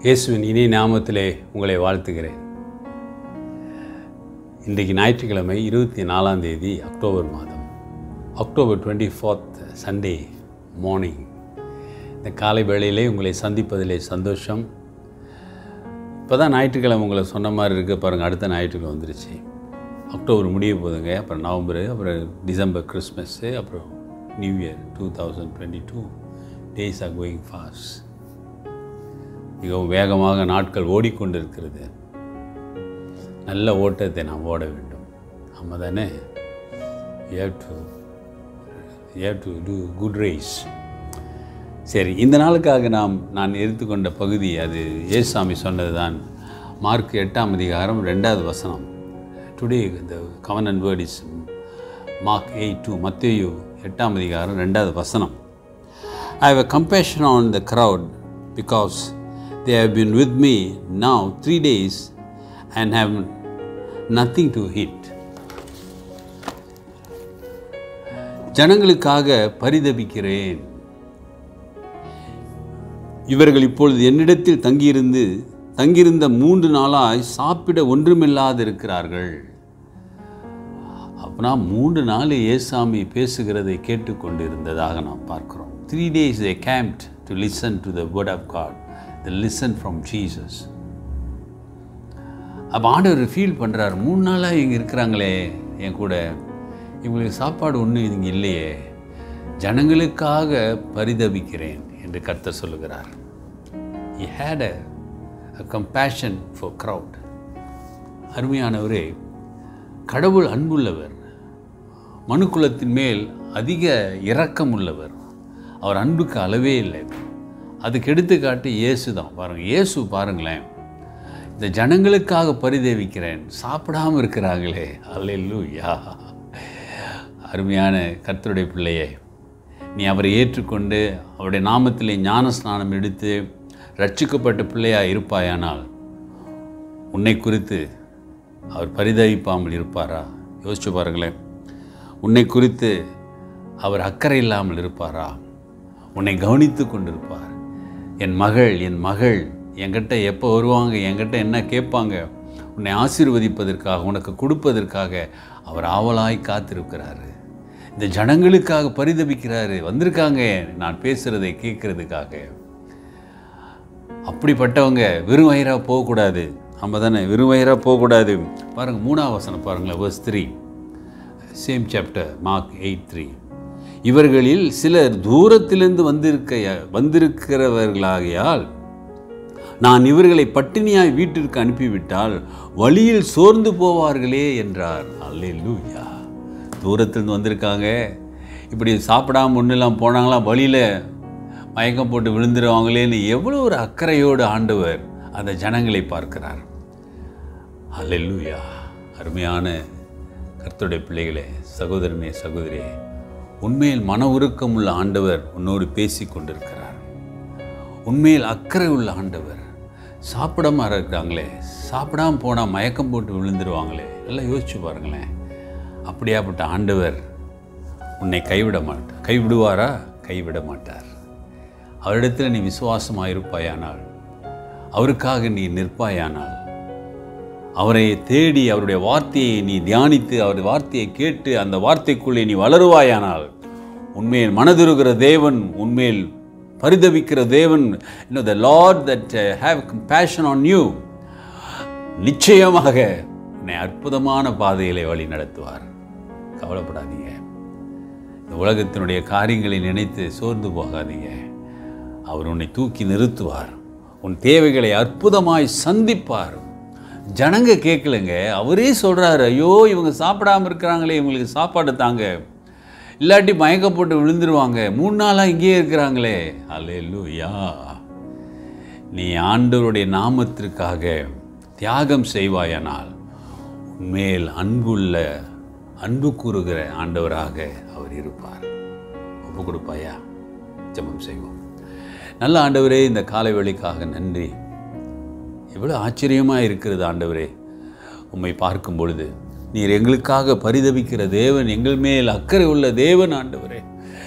இயேசுவின் இனிய நாமத்திலே உங்களை வாழ்த்துகிறேன் இன்றைக்கு ஞாயிற்றுக்கிழமை இருபத்தி நாலாம் தேதி அக்டோபர் மாதம் October twenty fourth Sunday morning இந்த காலை வேளையிலே உங்களை சந்திப்பதிலே சந்தோஷம் இப்போ தான் ஞாயிற்றுக்கிழமை உங்களை சொன்ன மாதிரி இருக்க பாருங்கள் அடுத்த ஞாயிற்றுக்கிழமை வந்துருச்சு அக்டோபர் முடிய போகுதுங்க அப்புறம் நவம்பர் அப்புறம் டிசம்பர் கிறிஸ்மஸ்ஸு அப்புறம் new year two thousand twenty two days are going fast மிகவும் வேகமாக நாட்கள் ஓடிக்கொண்டிருக்கிறது நல்ல ஓட்டத்தை நாம் ஓட வேண்டும் நம்ம தானே have to have to do good race சரி இந்த நாளுக்காக நாம் நான் எடுத்துக்கொண்ட பகுதி அது ஏசாமி சொன்னது தான் மார்க் எட்டாம் அதிகாரம் ரெண்டாவது வசனம் டுடே இந்த given and word is Mark eight two மத்தேயு எட்டாம் அதிகாரம் ரெண்டாவது வசனம் I have a compassion on the crowd because they have been with me now three days and have nothing to eat. ஜனங்களுக்காக பரிதபிக்கிறேன் இவர்கள் இப்பொழுது என்னிடத்தில் தங்கியிருந்து தங்கியிருந்த மூன்று நாளாய் சாப்பிட ஒன்றுமில்லாதிருக்கிறார்கள் அப்பனா மூன்று நாள் ஏசாமி பேசுகிறதை கேட்டுக்கொண்டு இருந்ததாக நாம் பார்க்கிறோம் three days a camped to listen to the word of God the listen from Jesus அப்போ ஆண்டவர் ஃபீல் பண்ணுறார் மூணு நாளாக இங்கே இருக்கிறாங்களே என் கூட இவங்களுக்கு சாப்பாடு ஒன்றும் இங்கே இல்லையே ஜனங்களுக்காக பரிதபிக்கிறேன் என்று கர்த்தர் சொல்லுகிறார் he had a, a compassion for crowd அருமையானவரே கடவுள் அன்புள்ளவர் மனுக்குலத்தின் மேல் அதிக இரக்கம் உள்ளவர் அவர் அன்புக்கு அளவே இல்லை அதுக்கு எடுத்துக்காட்டு இயேசு தான் பாருங்கள் இயேசு பாருங்களேன் இந்த ஜனங்களுக்காக பரிதேவிக்கிறேன் சாப்பிடாமல் இருக்கிறாங்களே அல்லேலூயா அருமையான கர்த்தருடைய பிள்ளையே நீ அவரை ஏற்றுக்கொண்டு அவருடைய நாமத்திலே ஞான ஸ்நானம் எடுத்து ரட்சிக்கப்பட்ட பிள்ளையாக இருப்பாயானால் உன்னை குறித்து அவர் பரிதவிப்பாமல் இருப்பாரா யோசிச்சு பாருங்களேன் உன்னை குறித்து அவர் அக்கறை இல்லாமல் இருப்பாரா உன்னை கவனித்து கொண்டிருப்பார் என் மகள் என் மகள் என்கிட்ட எப்போ வருவாங்க என்கிட்ட என்ன கேட்பாங்க உன்னை ஆசீர்வதிப்பதற்காக உனக்கு கொடுப்பதற்காக அவர் ஆவலாய் காத்திருக்கிறாரு இந்த ஜனங்களுக்காக பரிதபிக்கிறாரு வந்திருக்காங்க நான் பேசுகிறதை கேட்கறதுக்காக அப்படிப்பட்டவங்க வெறும் வயிறாக போகக்கூடாது நம்ம தானே வெறும் வயிறாக போகக்கூடாது பாருங்கள் மூணாவது வசனம் பாருங்களேன் verse three same chapter Mark eight three இவர்களில் சிலர் தூரத்திலிருந்து வந்திருக்க வந்திருக்கிறவர்களாகையால் நான் இவர்களை பட்டினியாய் வீட்டிற்கு அனுப்பிவிட்டால் வழியில் சோர்ந்து போவார்களே என்றார் அல்லேலூயா தூரத்திலிருந்து வந்திருக்காங்க இப்படி சாப்பிடாம ஒன்றுலாம் போனாங்களா வழியில் மயக்கம் போட்டு விழுந்துருவாங்களேன்னு எவ்வளோ ஒரு அக்கறையோடு ஆண்டவர் அந்த ஜனங்களை பார்க்கிறார் அல்லேலூயா அருமையான கர்த்தருடைய பிள்ளைகளே சகோதரனே சகோதரியே உண்மையில் மன உருக்கம் உள்ள ஆண்டவர் உன்னோடு பேசி கொண்டிருக்கிறார் உண்மையில் அக்கறை உள்ள ஆண்டவர் சாப்பிடாம இருக்கிறாங்களே சாப்பிடாம போனால் மயக்கம் போட்டு விழுந்துருவாங்களே எல்லாம் யோசிச்சு பாருங்களேன் அப்படியாப்பட்ட ஆண்டவர் உன்னை கைவிட மாட்டார் கைவிடுவாரா கைவிட மாட்டார் அவரிடத்தில் நீ விசுவாசமாக இருப்பாயானால் அவருக்காக நீ நிற்பாயானால் அவரை தேடி அவருடைய வார்த்தையை நீ தியானித்து அவருடைய வார்த்தையை கேட்டு அந்த வார்த்தைக்குள்ளே நீ வளருவாயானால் உண்மையில் மனதுருகிற தேவன் உண்மையில் பரிதவிக்கிற தேவன் இன்னும் the lord that have compassion on you நிச்சயமாக உன்னை அற்புதமான பாதையிலே வழி நடத்துவார் கவலைப்படாதீங்க இந்த உலகத்தினுடைய காரியங்களை நினைத்து சோர்ந்து போகாதீங்க அவர் உன்னை தூக்கி நிறுத்துவார் உன் தேவைகளை அற்புதமாய் சந்திப்பார் ஜனங்க கேட்கலங்க அவரே சொல்கிறாரு ஐயோ இவங்க சாப்பிடாம இருக்கிறாங்களே இவங்களுக்கு சாப்பாடு தாங்க இல்லாட்டி மயக்க போட்டு விழுந்துருவாங்க மூணு நாளாக இங்கேயே இருக்கிறாங்களே அல்லே லூயா நீ ஆண்டவருடைய நாமத்திற்காக தியாகம் செய்வாயானால் உண்மையில் அன்புள்ள அன்பு கூறுகிற ஆண்டவராக அவர் இருப்பார் ஒப்பு கொடுப்பாயா ஜெபம் செய்வோம் நல்ல ஆண்டவரே இந்த காலை வேளைக்காக நன்றி எவ்வளோ ஆச்சரியமாக இருக்கிறது ஆண்டவரே உம்மை பார்க்கும் பொழுது நீர் எங்களுக்காக பரிதபிக்கிற தேவன் எங்கள் மேல் அக்கறை உள்ள தேவன் ஆண்டவரே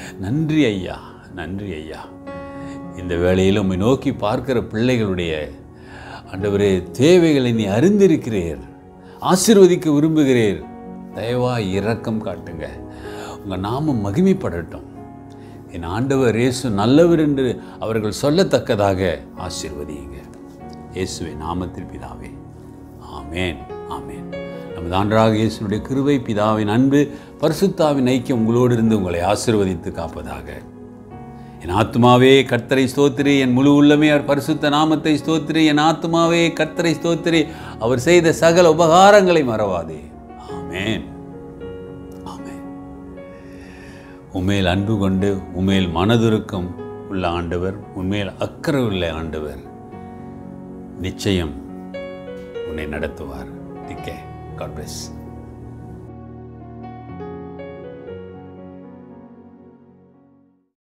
நன்றி ஐயா நன்றி ஐயா இந்த வேளையில் உம்மை நோக்கி பார்க்கிற பிள்ளைகளுடைய ஆண்டவரே தேவைகளை நீ அறிந்திருக்கிறீர் ஆசீர்வதிக்க விரும்புகிறீர் தயவாய் இரக்கம் காட்டுங்க உங்கள் நாமம் மகிமைப்படட்டும் என் ஆண்டவர் இயேசு நல்லவர் என்று அவர்கள் சொல்லத்தக்கதாக ஆசீர்வதியுங்க இயேசுவின் நாமத்தில் பிதாவே ஆமேன் ஆமேன் நமது ஆண்டராக இயேசுடைய கிருபை பிதாவின் அன்பு பரிசுத்தாவின் ஐக்கியம் உங்களோடு இருந்து உங்களை ஆசீர்வதித்து காப்பதாக என் ஆத்மாவே கர்த்தரை ஸ்தோத்திரி என் முழு உள்ளமே அவர் பரிசுத்த நாமத்தை ஸ்தோத்திரி என் ஆத்மாவே கர்த்தரை ஸ்தோத்திரி அவர் செய்த சகல உபகாரங்களை மறவாதே ஆமேன் ஆமேன் உண்மையில் அன்பு கொண்டு உண்மையில் மனதுருக்கம் உள்ள ஆண்டவர் உண்மையில் அக்கறை உள்ள ஆண்டவர் நிச்சயம் உன்னை நடத்துவார் டிக்கே காட் பிளஸ்